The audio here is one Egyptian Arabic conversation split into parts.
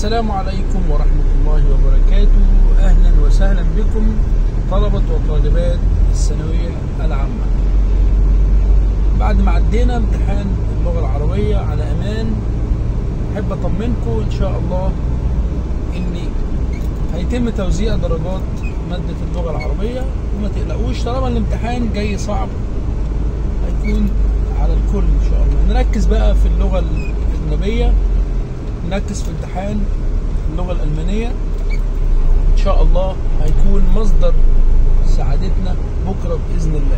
السلام عليكم ورحمة الله وبركاته أهلا وسهلا بكم طلبة وطالبات الثانوية العامة بعد ما عدينا امتحان اللغة العربية على أمان أحب أطمنكم إن شاء الله إن هيتم توزيع درجات مادة اللغة العربية وما تقلقوش طالما الامتحان جاي صعب هيكون على الكل إن شاء الله نركز بقى في اللغة الأجنبية نركز في امتحان اللغة الألمانية إن شاء الله هيكون مصدر سعادتنا بكرة بإذن الله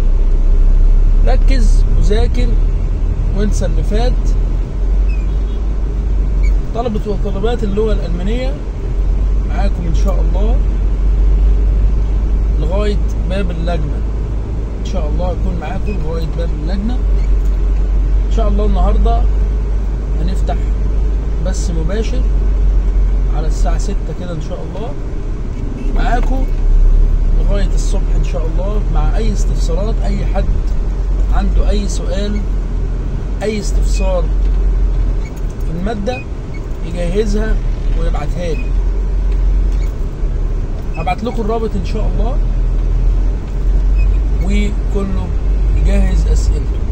ركز وذاكر وانسى اللي فات طلبة وطالبات اللغة الألمانية معاكم إن شاء الله لغاية باب اللجنة إن شاء الله هكون معاكم لغاية باب اللجنة إن شاء الله النهاردة هنفتح بث مباشر على الساعة ستة كده إن شاء الله معاكم لغاية الصبح إن شاء الله مع أي استفسارات أي حد عنده أي سؤال أي استفسار في المادة يجهزها ويبعتها لي هبعت لكم الرابط إن شاء الله وكله يجهز أسئلته